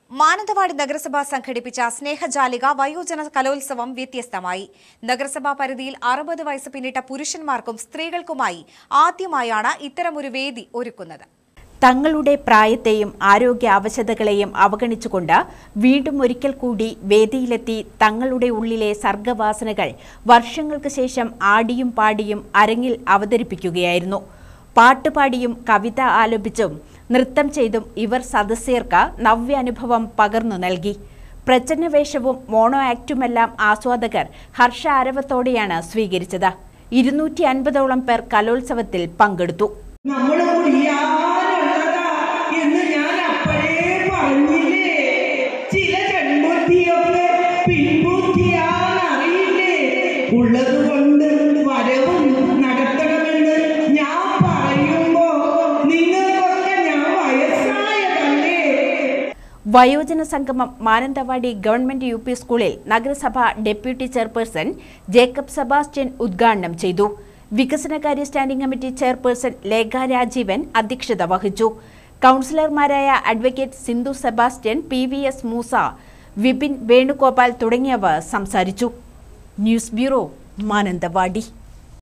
മാനന്തവാടി നഗരസഭ സംഘടിപ്പിച്ച സ്നേഹജാലിക വയോജന കലോത്സവം വ്യത്യസ്തമായി നഗരസഭാ പരിധിയിൽ അറുപത് വയസ്സ് പിന്നിട്ട പുരുഷന്മാർക്കും സ്ത്രീകൾക്കുമായി ആദ്യമായാണ് ഇത്തരമൊരു വേദി ഒരുക്കുന്നത് തങ്ങളുടെ പ്രായത്തെയും ആരോഗ്യ അവശതകളെയും അവഗണിച്ചുകൊണ്ട് വീണ്ടും ഒരിക്കൽ കൂടി വേദിയിലെത്തി തങ്ങളുടെ ഉള്ളിലെ സർഗവാസനകൾ വർഷങ്ങൾക്ക് ശേഷം ആടിയും പാടിയും അരങ്ങിൽ അവതരിപ്പിക്കുകയായിരുന്നു പാട്ടുപാടിയും കവിത ആലപിച്ചും നൃത്തം ചെയ്തും ഇവർ സദസ്യർക്ക് നവ്യാനുഭവം പകർന്നു നൽകി പ്രച്ഛന്നവേഷവും മോണോ ആക്റ്റുമെല്ലാം ആസ്വാദകർ ഹർഷ ആരവത്തോടെയാണ് സ്വീകരിച്ചത് ഇരുന്നൂറ്റി അൻപതോളം പേർ കലോത്സവത്തിൽ പങ്കെടുത്തു നമ്മൾ കുടിയാനുള്ളതാ എന്ന് ഞാൻ അപ്പോഴേ പറഞ്ഞില്ലേ ചില പെൺബുദ്ധിയൊക്കെ പിൻബുദ്ധിയാണറിയില്ലേ ഉള്ളത് കൊണ്ട് വരവും നടത്തണമെന്ന് ഞാൻ പറയുമ്പോ നിങ്ങൾക്കൊക്കെ ഞാൻ വയസ്സായതല്ലേ വയോജന സംഗമം മാനന്തവാടി ഗവൺമെന്റ് യു പി സ്കൂളിൽ നഗരസഭ ഡെപ്യൂട്ടി ചെയർപേഴ്സൺ ജേക്കബ് സെബാസ്റ്റ്യൻ ഉദ്ഘാടനം ചെയ്തു വികസനകാര്യ standing committee chairperson Lekha Rajeevan അധ്യക്ഷത വഹിച്ചു കൗൺസിലർമാരായ advocate Sindhu Sebastian P V S Moosa Vipin Venugopal തുടങ്ങിയവർ സംസാരിച്ചു ന്യൂസ് ബ്യൂറോ മാനന്തവാടി